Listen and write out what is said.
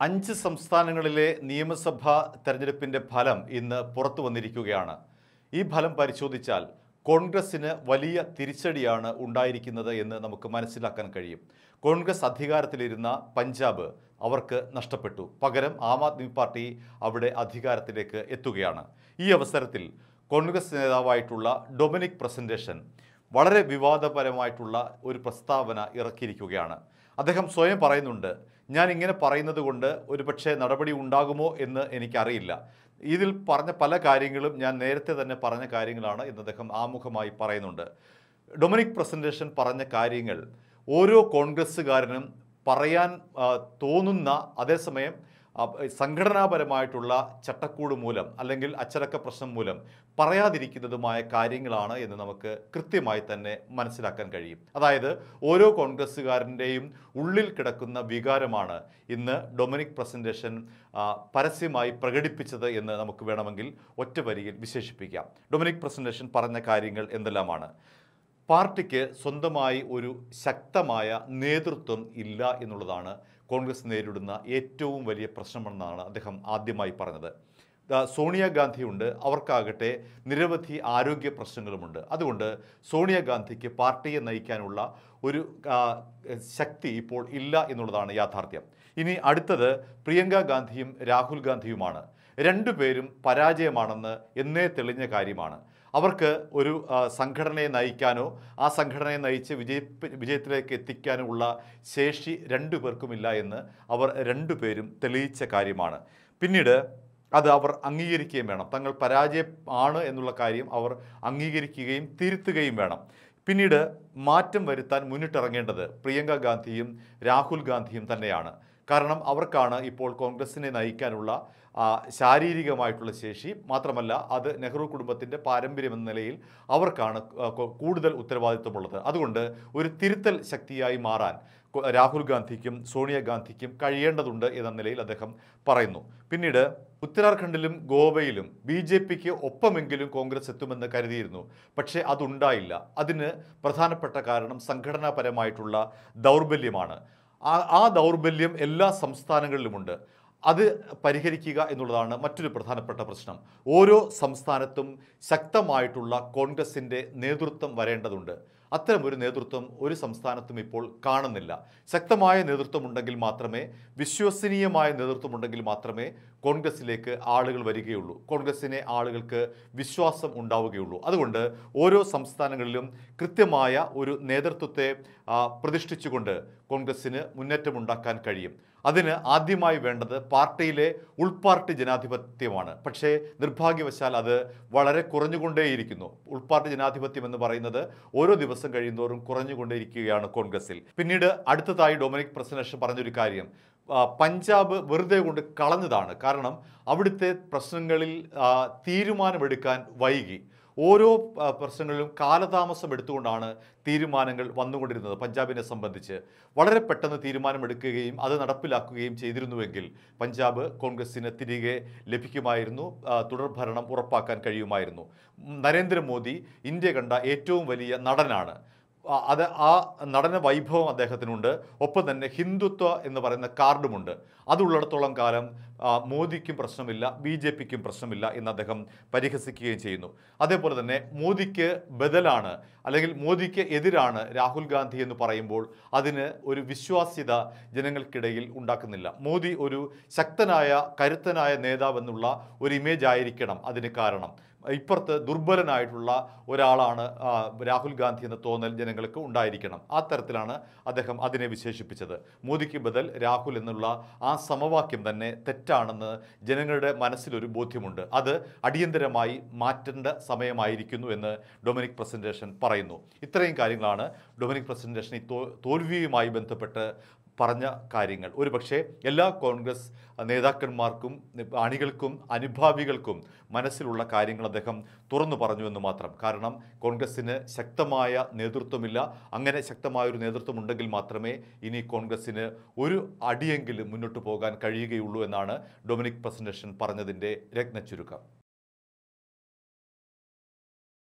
അഞ്ച് സംസ്ഥാനങ്ങളിലെ നിയമസഭാ തെരഞ്ഞെടുപ്പിന്റെ ഫലം ഇന്ന് പുറത്തു വന്നിരിക്കുകയാണ് ഈ ഫലം പരിശോധിച്ചാൽ കോൺഗ്രസിന് വലിയ തിരിച്ചടിയാണ് ഉണ്ടായിരിക്കുന്നത് എന്ന് നമുക്ക് മനസ്സിലാക്കാൻ കഴിയും കോൺഗ്രസ് അധികാരത്തിലിരുന്ന പഞ്ചാബ് അവർക്ക് നഷ്ടപ്പെട്ടു പകരം ആം ആദ്മി പാർട്ടി അവിടെ അധികാരത്തിലേക്ക് എത്തുകയാണ് ഈ അവസരത്തിൽ കോൺഗ്രസ് നേതാവായിട്ടുള്ള ഡൊമിനിക് പ്രസന്റേഷൻ വളരെ വിവാദപരമായിട്ടുള്ള ഒരു പ്രസ്താവന ഇറക്കിയിരിക്കുകയാണ് അദ്ദേഹം സ്വയം പറയുന്നുണ്ട് ഞാൻ ഇങ്ങനെ പറയുന്നത് കൊണ്ട് ഒരുപക്ഷെ നടപടി ഉണ്ടാകുമോ എന്ന് എനിക്കറിയില്ല ഇതിൽ പറഞ്ഞ പല കാര്യങ്ങളും ഞാൻ നേരത്തെ തന്നെ പറഞ്ഞ കാര്യങ്ങളാണ് എന്ന് അദ്ദേഹം ആമുഖമായി പറയുന്നുണ്ട് ഡൊമിനിക് പ്രസന്റേഷൻ പറഞ്ഞ കാര്യങ്ങൾ ഓരോ കോൺഗ്രസ്സുകാരനും പറയാൻ ആ, തോന്നുന്ന അതേസമയം ആ, സംഘടനാപരമായിട്ടുള്ള ചട്ടക്കൂട് മൂലം അല്ലെങ്കിൽ അച്ചടക്ക പ്രശ്നം മൂലം പറയാതിരിക്കുന്നതുമായ കാര്യങ്ങളാണ് എന്ന് നമുക്ക് കൃത്യമായി തന്നെ മനസ്സിലാക്കാൻ കഴിയും അതായത് ഓരോ കോൺഗ്രസ്സുകാരൻ്റെയും ഉള്ളിൽ കിടക്കുന്ന വികാരമാണ് ഇന്ന് ഡൊമിനിക് പ്രസന്റേഷൻ ആ, പരസ്യമായി പ്രകടിപ്പിച്ചത് എന്ന് നമുക്ക് വേണമെങ്കിൽ ഒറ്റ വരിയിൽ വിശേഷിപ്പിക്കാം ഡൊമിനിക് പ്രസന്റേഷൻ പറഞ്ഞ കാര്യങ്ങൾ എന്തെല്ലാമാണ് പാർട്ടിക്ക് സ്വന്തമായി ഒരു ശക്തമായ നേതൃത്വം ഇല്ല എന്നുള്ളതാണ് കോൺഗ്രസ് നേരിടുന്ന ഏറ്റവും വലിയ പ്രശ്നമെന്നാണ് അദ്ദേഹം ആദ്യമായി പറഞ്ഞത് ദാ സോണിയാഗാന്ധിയുണ്ട് അവർക്കാകട്ടെ നിരവധി ആരോഗ്യ പ്രശ്നങ്ങളുമുണ്ട് അതുകൊണ്ട് സോണിയാഗാന്ധിക്ക് പാർട്ടിയെ നയിക്കാനുള്ള ഒരു ആ, ശക്തി ഇപ്പോൾ ഇല്ല എന്നുള്ളതാണ് യാഥാർത്ഥ്യം ഇനി അടുത്തത് പ്രിയങ്ക ഗാന്ധിയും രാഹുൽ ഗാന്ധിയുമാണ് രണ്ടുപേരും പരാജയമാണെന്ന് എന്നേ തെളിഞ്ഞ കാര്യമാണ് അവർക്ക് ഒരു ആ, സംഘടനയെ നയിക്കാനോ ആ സംഘടനയെ നയിച്ച് വിജയ വിജയത്തിലേക്ക് എത്തിക്കാനോ ഉള്ള ശേഷി രണ്ടു പേർക്കുമില്ല എന്ന് അവർ രണ്ടുപേരും തെളിയിച്ച കാര്യമാണ് പിന്നീട് അത് അവർ അംഗീകരിക്കുകയും വേണം തങ്ങൾ പരാജയം ആണ് എന്നുള്ള കാര്യം അവർ അംഗീകരിക്കുകയും തിരുത്തുകയും വേണം പിന്നീട് മാറ്റം വരുത്താൻ മുന്നിട്ടിറങ്ങേണ്ടത് പ്രിയങ്ക ഗാന്ധിയും രാഹുൽ ഗാന്ധിയും തന്നെയാണ് കാരണം അവർക്കാണ് ഇപ്പോൾ കോൺഗ്രസിനെ നയിക്കാനുള്ള ആ, ശാരീരികമായിട്ടുള്ള ശേഷി മാത്രമല്ല അത് നെഹ്റു കുടുംബത്തിൻ്റെ പാരമ്പര്യം എന്ന നിലയിൽ അവർക്കാണ് ആ, കു- കൂടുതൽ ഉത്തരവാദിത്വമുള്ളത് അതുകൊണ്ട് ഒരു തിരുത്തൽ ശക്തിയായി മാറാൻ കൊ- രാഹുൽ ഗാന്ധിക്കും സോണിയാഗാന്ധിക്കും കഴിയേണ്ടതുണ്ട് എന്ന നിലയിൽ അദ്ദേഹം പറയുന്നു പിന്നീട് ഉത്തരാഖണ്ഡിലും ഗോവയിലും ബി ജെ പിക്ക് ഒപ്പമെങ്കിലും കോൺഗ്രസ് എത്തുമെന്ന് കരുതിയിരുന്നു പക്ഷേ അതുണ്ടായില്ല അതിന് പ്രധാനപ്പെട്ട കാരണം സംഘടനാപരമായിട്ടുള്ള ദൗർബല്യമാണ് ആ ആ ദൗർബല്യം എല്ലാ സംസ്ഥാനങ്ങളിലുമുണ്ട് അത് പരിഹരിക്കുക എന്നുള്ളതാണ് മറ്റൊരു പ്രധാനപ്പെട്ട പ്രശ്നം ഓരോ സംസ്ഥാനത്തും ശക്തമായിട്ടുള്ള കോൺഗ്രസിൻ്റെ നേതൃത്വം വരേണ്ടതുണ്ട് അത്തരമൊരു നേതൃത്വം ഒരു സംസ്ഥാനത്തും ഇപ്പോൾ കാണുന്നില്ല ശക്തമായ നേതൃത്വം ഉണ്ടെങ്കിൽ മാത്രമേ വിശ്വസനീയമായ നേതൃത്വം ഉണ്ടെങ്കിൽ മാത്രമേ കോൺഗ്രസിലേക്ക് ആളുകൾ വരികയുള്ളൂ കോൺഗ്രസിനെ ആളുകൾക്ക് വിശ്വാസം ഉണ്ടാവുകയുള്ളൂ അതുകൊണ്ട് ഓരോ സംസ്ഥാനങ്ങളിലും കൃത്യമായ ഒരു നേതൃത്വത്തെ ആ, പ്രതിഷ്ഠിച്ചുകൊണ്ട് കോൺഗ്രസിന് മുന്നേറ്റമുണ്ടാക്കാൻ കഴിയും അതിന് ആദ്യമായി വേണ്ടത് പാർട്ടിയിലെ ഉൾപാർട്ടി ജനാധിപത്യമാണ് പക്ഷേ നിർഭാഗ്യവശാൽ അത് വളരെ കുറഞ്ഞുകൊണ്ടേയിരിക്കുന്നു ഉൾപാർട്ടി ജനാധിപത്യം എന്ന് പറയുന്നത് ഓരോ ദിവസം കഴിയുന്തോറും കുറഞ്ഞുകൊണ്ടേയിരിക്കുകയാണ് കോൺഗ്രസിൽ പിന്നീട് അടുത്തതായി ഡൊമിനിക് പ്രസനേഷൻ പറഞ്ഞൊരു കാര്യം ആ, പഞ്ചാബ് വെറുതെ കൊണ്ട് കളഞ്ഞതാണ് കാരണം അവിടുത്തെ പ്രശ്നങ്ങളിൽ ആ, തീരുമാനമെടുക്കാൻ വൈകി ഓരോ ആ, പ്രശ്നങ്ങളിലും കാലതാമസം എടുത്തുകൊണ്ടാണ് തീരുമാനങ്ങൾ വന്നുകൊണ്ടിരുന്നത് പഞ്ചാബിനെ സംബന്ധിച്ച് വളരെ പെട്ടെന്ന് തീരുമാനമെടുക്കുകയും അത് നടപ്പിലാക്കുകയും ചെയ്തിരുന്നുവെങ്കിൽ പഞ്ചാബ് കോൺഗ്രസിന് തിരികെ ലഭിക്കുമായിരുന്നു ആ, തുടർഭരണം ഉറപ്പാക്കാൻ കഴിയുമായിരുന്നു ഉം, നരേന്ദ്രമോദി ഇന്ത്യ കണ്ട ഏറ്റവും വലിയ നടനാണ് ആ, അത് ആ നടന വൈഭവം അദ്ദേഹത്തിനുണ്ട് ഒപ്പം തന്നെ ഹിന്ദുത്വ എന്ന് പറയുന്ന കാർഡുമുണ്ട് അതുള്ളിടത്തോളം കാലം ആ, മോദിക്കും പ്രശ്നമില്ല ബി ജെ പിക്കും പ്രശ്നമില്ല എന്ന് അദ്ദേഹം പരിഹസിക്കുകയും ചെയ്യുന്നു അതേപോലെ തന്നെ മോദിക്ക് ബദലാണ് അല്ലെങ്കിൽ മോദിക്ക് എതിരാണ് രാഹുൽ ഗാന്ധി എന്ന് പറയുമ്പോൾ അതിന് ഒരു വിശ്വാസ്യത ജനങ്ങൾക്കിടയിൽ ഉണ്ടാക്കുന്നില്ല മോദി ഒരു ശക്തനായ കരുത്തനായ നേതാവെന്നുള്ള ഒരു ഇമേജ് ആയിരിക്കണം അതിന് കാരണം ഇപ്പുറത്ത് ദുർബലനായിട്ടുള്ള ഒരാളാണ് ആ, രാഹുൽ ഗാന്ധി എന്ന തോന്നൽ ജനങ്ങൾക്ക് ഉണ്ടായിരിക്കണം ആ തരത്തിലാണ് അദ്ദേഹം അതിനെ വിശേഷിപ്പിച്ചത് മോദിക്ക് ബദൽ രാഹുൽ എന്നുള്ള ആ സമവാക്യം തന്നെ തെറ്റാണെന്ന് ജനങ്ങളുടെ മനസ്സിലൊരു ബോധ്യമുണ്ട് അത് അടിയന്തരമായി മാറ്റേണ്ട സമയമായിരിക്കുന്നു എന്ന് ഡൊമിനിക് പ്രസന്റേഷൻ പറയുന്നു ഇത്രയും കാര്യങ്ങളാണ് ഡൊമിനിക് പ്രസന്റേഷൻ ഈ തോ- തോൽവിയുമായി ബന്ധപ്പെട്ട് പറഞ്ഞ കാര്യങ്ങൾ ഒരുപക്ഷെ എല്ലാ കോൺഗ്രസ് നേതാക്കന്മാർക്കും അണികൾക്കും അനുഭാവികൾക്കും മനസ്സിലുള്ള കാര്യങ്ങൾ അദ്ദേഹം തുറന്നു പറഞ്ഞു എന്ന് മാത്രം കാരണം കോൺഗ്രസ്സിന് ശക്തമായ നേതൃത്വമില്ല അങ്ങനെ ശക്തമായ ഒരു നേതൃത്വം ഉണ്ടെങ്കിൽ മാത്രമേ ഇനി കോൺഗ്രസ്സിന് ഒരു അടിയെങ്കിലും മുന്നോട്ട് പോകാൻ കഴിയുകയുള്ളൂ എന്നാണ് ഡൊമിനിക് പ്രസന്റേഷൻ പറഞ്ഞതിൻ്റെ രത്നച്ചുരുക്കം